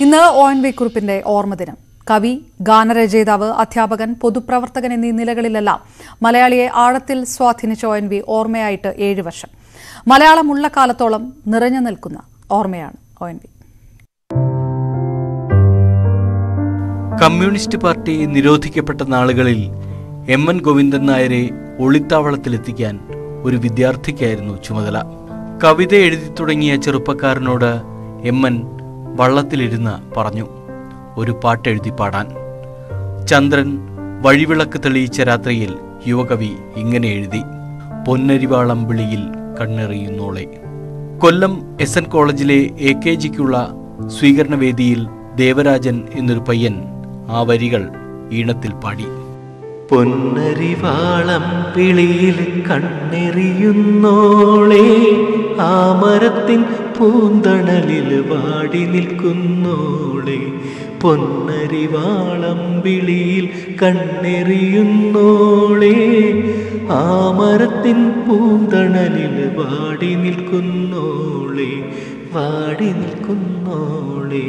ഇന്ന് O N V കുറിപ്പിന്റെ ഓർമ്മദിനം കവി ഗാനരചയിതാവ് അധ്യാപകൻ പൊതുപ്രവർത്തകൻ എന്നീ നിലകളിലെല്ലാം മലയാളിയെ ആഴത്തിൽ സ്വാധീനിച്ച ഒ എൻ വി ഓർമ്മയായിട്ട് ഏഴ് വർഷം മലയാളം ഉള്ള കാലത്തോളം നിറഞ്ഞു നിൽക്കുന്ന ഓർമ്മയാണ് O N V communist party നിരോധിക്കപ്പെട്ട നാളുകളിൽ എം എൻ ഗോവിന്ദൻ നായരെ ഒളിത്താവളത്തിലെത്തിക്കാൻ ഒരു വിദ്യാർത്ഥിക്കായിരുന്നു ചുമതല കവിത എഴുതി തുടങ്ങിയ ചെറുപ്പക്കാരനോട് എം എൻ വള്ളത്തിലിരുന്ന് പറഞ്ഞു ഒരു പാട്ടെഴുതി പാടാൻ ചന്ദ്രൻ വഴിവിളക്ക് തെളിയിച്ച രാത്രിയിൽ യുവകവി ഇങ്ങനെ എഴുതി പൊന്നരിവാളം വിളിയിൽ കണ്ണെറിയുന്നോളെ കൊല്ലം എസ് എൻ കോളേജിലെ എ കെ ജിക്കുള്ള സ്വീകരണവേദിയിൽ ദേവരാജൻ എന്നൊരു പയ്യൻ ആ വരികൾ ഈണത്തിൽ പാടി പൊന്നരിവാളം വിളിയിൽ കണ്ണെറിയുന്നോളെ ആ മരത്തിൻ പൂന്തണലിൽ വാടി നിൽക്കുന്നോളെ പൊന്നരിവാളം വിളിയിൽ കണ്ണെറിയുന്നോളെ ആ മരത്തിൻ പൂന്തണലിൽ വാടി നിൽക്കുന്നോളെ വാടി നിൽക്കുന്നോളെ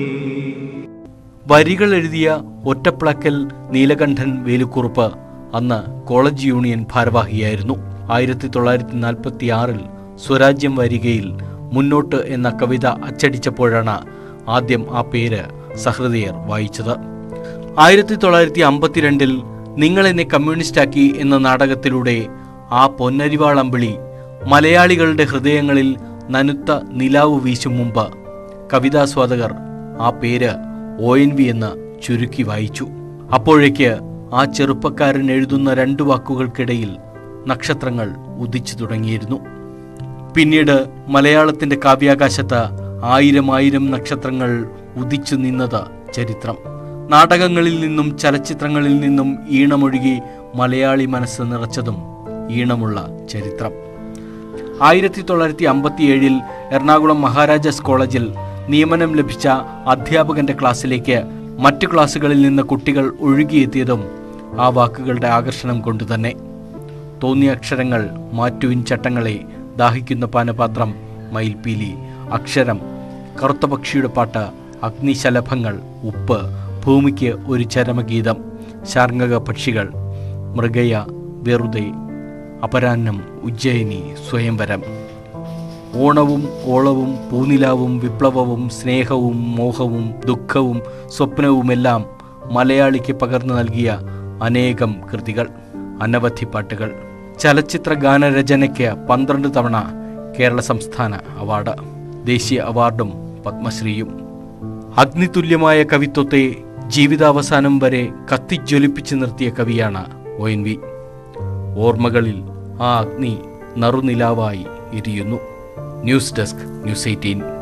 വരികൾ എഴുതിയ ഒറ്റപ്ലക്കൽ നീലകണ്ഠൻ വേലുക്കുറുപ്പ് അന്ന് കോളേജ് യൂണിയൻ ഭാരവാഹിയായിരുന്നു ആയിരത്തി തൊള്ളായിരത്തി നാൽപ്പത്തി ആറിൽ സ്വരാജ്യം വരികയിൽ മുന്നോട്ട് എന്ന കവിത അച്ചടിച്ചപ്പോഴാണ് ആദ്യം ആ പേര് സഹൃദയർ വായിച്ചത് ആയിരത്തി തൊള്ളായിരത്തി അമ്പത്തിരണ്ടിൽ നിങ്ങൾ എന്നെ കമ്മ്യൂണിസ്റ്റാക്കി എന്ന നാടകത്തിലൂടെ ആ പൊന്നരിവാളമ്പിളി മലയാളികളുടെ ഹൃദയങ്ങളിൽ നനുത്ത നിലാവ് വീശും മുമ്പ് കവിതാസ്വാദകർ ആ പേര് ഒ എൻ വി എന്ന് ചുരുക്കി വായിച്ചു അപ്പോഴേക്ക് ആ ചെറുപ്പക്കാരൻ എഴുതുന്ന രണ്ടു വാക്കുകൾക്കിടയിൽ നക്ഷത്രങ്ങൾ ഉദിച്ചു തുടങ്ങിയിരുന്നു പിന്നീട് മലയാളത്തിന്റെ കാവ്യാകാശത്ത് ആയിരം ആയിരം നക്ഷത്രങ്ങൾ ഉദിച്ചു നിന്നത് ചരിത്രം നാടകങ്ങളിൽ നിന്നും ചലച്ചിത്രങ്ങളിൽ നിന്നും ഈണമൊഴുകി മലയാളി മനസ്സ് നിറച്ചതും ഈണമുള്ള ചരിത്രം ആയിരത്തി തൊള്ളായിരത്തി അമ്പത്തിയേഴിൽ എറണാകുളം മഹാരാജാസ് കോളേജിൽ നിയമനം ലഭിച്ച അധ്യാപകന്റെ ക്ലാസ്സിലേക്ക് മറ്റു ക്ലാസ്സുകളിൽ നിന്ന് കുട്ടികൾ ഒഴുകിയെത്തിയതും ആ വാക്കുകളുടെ ആകർഷണം കൊണ്ടുതന്നെ തോന്നിയ അക്ഷരങ്ങൾ മാറ്റുവിൻ ചട്ടങ്ങളെ ദാഹിക്കുന്ന പാനപാത്രം മയിൽപീലി അക്ഷരം കറുത്ത പക്ഷിയുടെ പാട്ട് അഗ്നിശലഭങ്ങൾ ഉപ്പ് ഭൂമിക്ക് ഒരു ചരമഗീതം ശാർങ്ങക പക്ഷികൾ മൃഗയ വെറുതെ അപരാഹ്നം ഉജ്ജയിനി സ്വയംവരം ഓണവും ഓളവും പൂനിലാവും വിപ്ലവവും സ്നേഹവും മോഹവും ദുഃഖവും സ്വപ്നവുമെല്ലാം മലയാളിക്ക് പകർന്നു നൽകിയ അനേകം കൃതികൾ അനവധി പാട്ടുകൾ ചലച്ചിത്ര ഗാനരചനയ്ക്ക് പന്ത്രണ്ട് തവണ കേരള സംസ്ഥാന അവാർഡ് ദേശീയ അവാർഡും പത്മശ്രീയും അഗ്നിതുല്യമായ കവിത്വത്തെ ജീവിതാവസാനം വരെ കത്തിജ്വലിപ്പിച്ചു നിർത്തിയ കവിയാണ് ഒ എൻ വി ഓർമ്മകളിൽ ആ അഗ്നി നറുനിലാവായി എരിയുന്നു ന്യൂസ് ഡെസ്ക് ന്യൂസ് എയ്റ്റീൻ